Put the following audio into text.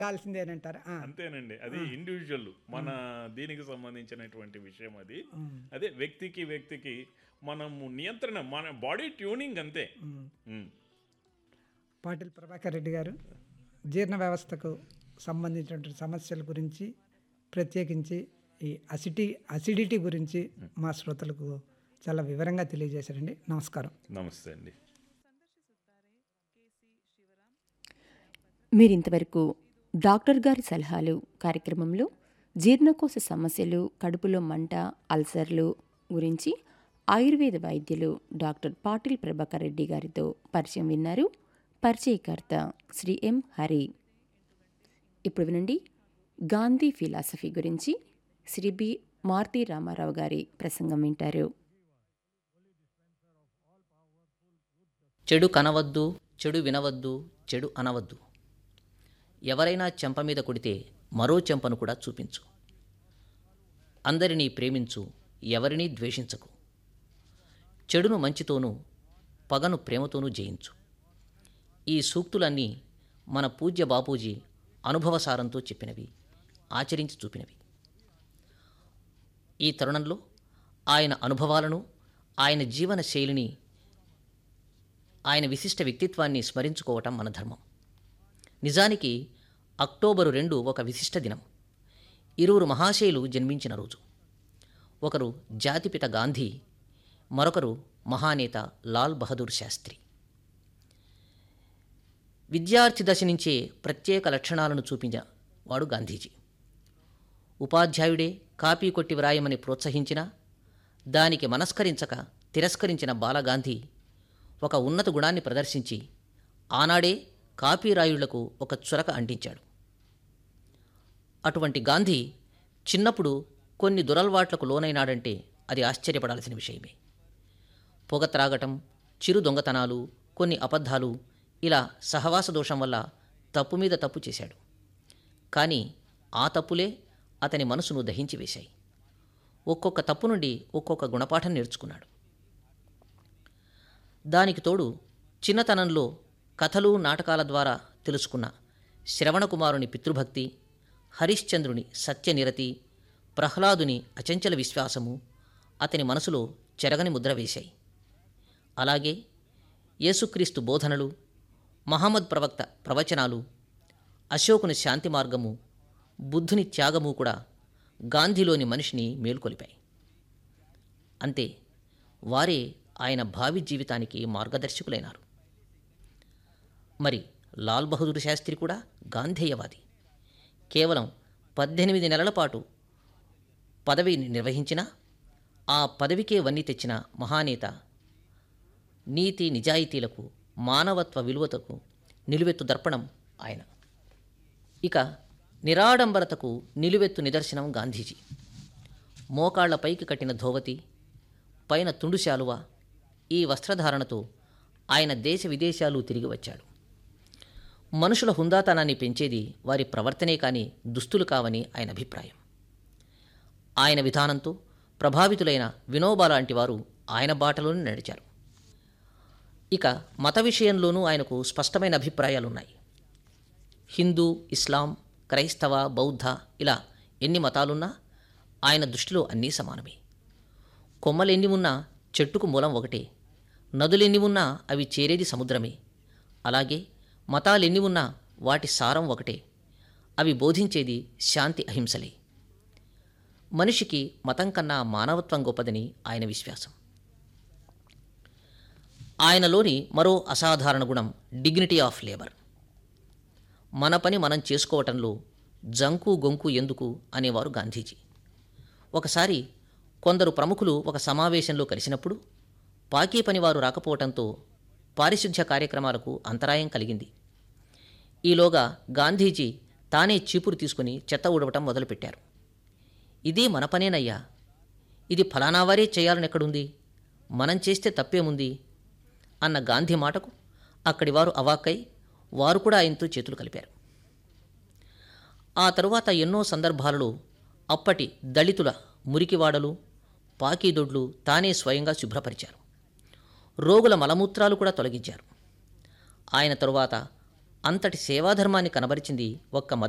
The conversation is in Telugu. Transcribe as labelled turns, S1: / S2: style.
S1: కాల్సిందేనంటారా ఆ,
S2: అంతేనండి అది ఇండివిజువల్ మన దీనికి సంబంధించినటువంటి విషయం అది అదే వ్యక్తికి వ్యక్తికి మనము నియంత్రణ మన బాడీ ట్యూనింగ్ అంతే ఉమ్.
S1: పాటిల్ ప్రభాకర్ రెడ్డి గారు జీర్ణ వ్యవస్థకు సంబంధించినటువంటి సమస్యల గురించి ప్రత్యేకించి ఈ అసిటీ అసిడిటీ గురించి మా శ్రోతలకు చాలా వివరంగా తెలియజేశారండి నమస్కారం
S2: నమస్తే అండి
S3: మీరింతవరకు డాక్టర్ గారి సలహాలు కార్యక్రమంలో జీర్ణకోశ సమస్యలు కడుపులో మంట అల్సర్లు గురించి ఆయుర్వేద వైద్యులు డాక్టర్ పాటిల్ ప్రభాకర్ రెడ్డి గారితో పరిచయం విన్నారు పరిచయకర్త శ్రీ ఎం హరి ఇప్పుడు వినండి గాంధీ ఫిలాసఫీ గురించి శ్రీ బి మారుతి రామారావు గారి ప్రసంగం వింటారు
S4: చెడు కనవద్దు చెడు వినవద్దు చెడు అనవద్దు ఎవరైనా చెంప మీద కొడితే మరో చెంపను కూడా చూపించు అందరినీ ప్రేమించు ఎవరినీ ద్వేషించకు చెడును మంచితోనూ పగను ప్రేమతోనూ జయించు ఈ సూక్తులన్నీ మన పూజ్య బాపూజీ అనుభవసారంతో చెప్పినవి ఆచరించి చూపినవి ఈ తరుణంలో ఆయన అనుభవాలను ఆయన జీవన శైలిని ఆయన విశిష్ట వ్యక్తిత్వాన్ని స్మరించుకోవటం మన ధర్మం నిజానికి అక్టోబరు రెండు ఒక విశిష్ట దినం ఇరువురు మహాశయులు జన్మించిన రోజు ఒకరు జాతిపిత గాంధీ మరొకరు మహానేత లాల్ బహదూర్ శాస్త్రి విద్యార్థి దశ నుంచే ప్రత్యేక లక్షణాలను చూపించిన వాడు గాంధీజీ ఉపాధ్యాయుడే కాపీ కొట్టి వ్రాయమని ప్రోత్సహించిన దానికి మనస్కరించక తిరస్కరించిన బాలగాంధీ ఒక ఉన్నత గుణాన్ని ప్రదర్శించి ఆనాడే కాపీరాయుళ్లకు ఒక చురక అంటించాడు అటువంటి గాంధీ చిన్నప్పుడు కొన్ని దురలవాట్లకు లోనైనాడంటే అది ఆశ్చర్యపడాల్సిన విషయమే పొగ త్రాగటం చిరు దొంగతనాలు కొన్ని అబద్ధాలు ఇలా సహవాస దోషం వల్ల తప్పు మీద తప్పు చేశాడు కానీ ఆ తప్పులే అతని మనసును దహించి వేశాయి ఒక్కొక్క తప్పు నుండి ఒక్కొక్క గుణపాఠం నేర్చుకున్నాడు దానికి తోడు చిన్నతనంలో కథలు నాటకాల ద్వారా తెలుసుకున్న శ్రవణకుమారుని పితృభక్తి హరిశ్చంద్రుని సత్యనిరతి ప్రహ్లాదుని అచంచల విశ్వాసము అతని మనసులో చెరగని ముద్ర వేశాయి అలాగే యేసుక్రీస్తు బోధనలు మహమ్మద్ ప్రవక్త ప్రవచనాలు అశోకుని శాంతి మార్గము బుద్ధుని త్యాగము కూడా గాంధీలోని మనిషిని మేల్కొలిపాయి అంతే వారే ఆయన భావి జీవితానికి మార్గదర్శకులైనారు మరి లాల్ బహదూర్ శాస్త్రి కూడా గాంధేయవాది కేవలం పద్దెనిమిది నెలల పాటు పదవిని నిర్వహించిన ఆ పదవికే వన్నీ తెచ్చిన మహానేత నీతి నిజాయితీలకు మానవత్వ విలువతకు నిలువెత్తు దర్పణం ఆయన ఇక నిరాడంబరతకు నిలువెత్తు నిదర్శనం గాంధీజీ మోకాళ్లపైకి కట్టిన ధోవతి పైన తుండు శాలువ ఈ వస్త్రధారణతో ఆయన దేశ విదేశాలు తిరిగి వచ్చాడు మనుషుల హుందాతనాన్ని పెంచేది వారి ప్రవర్తనే కాని దుస్తులు కావని ఆయన అభిప్రాయం ఆయన విధానంతో ప్రభావితులైన వినోబా లాంటి వారు ఆయన బాటలోనే నడిచారు ఇక మత విషయంలోనూ ఆయనకు స్పష్టమైన అభిప్రాయాలున్నాయి హిందూ ఇస్లాం క్రైస్తవ బౌద్ధ ఇలా ఎన్ని మతాలున్నా ఆయన దృష్టిలో అన్నీ సమానమే కొమ్మలెన్ని ఉన్నా చెట్టుకు మూలం ఒకటే నదులెన్ని ఉన్నా అవి చేరేది సముద్రమే అలాగే మతాలెన్ని ఉన్నా వాటి సారం ఒకటే అవి బోధించేది శాంతి అహింసలే మనిషికి మతం కన్నా మానవత్వం గొప్పదని ఆయన విశ్వాసం ఆయనలోని మరో అసాధారణ గుణం డిగ్నిటీ ఆఫ్ లేబర్ మన పని మనం చేసుకోవటంలో జంకు గొంకు ఎందుకు అనేవారు గాంధీజీ ఒకసారి కొందరు ప్రముఖులు ఒక సమావేశంలో కలిసినప్పుడు పాకీ పనివారు రాకపోవటంతో పారిశుధ్య కార్యక్రమాలకు అంతరాయం కలిగింది ఈలోగా గాంధీజీ తానే చీపురు తీసుకుని చెత్త ఊడవటం మొదలుపెట్టారు ఇదే మన పనేనయ్యా ఇది ఫలానా వారే చేయాలని ఎక్కడుంది మనం చేస్తే తప్పేముంది అన్న గాంధీ మాటకు అక్కడి వారు అవాక్కై వారు కూడా ఆయనతో చేతులు కలిపారు ఆ తరువాత ఎన్నో సందర్భాలలో అప్పటి దళితుల మురికివాడలు పాకీదొడ్లు తానే స్వయంగా శుభ్రపరిచారు రోగుల మలమూత్రాలు కూడా తొలగించారు ఆయన తరువాత అంతటి సేవాధర్మాన్ని కనబరిచింది ఒక్క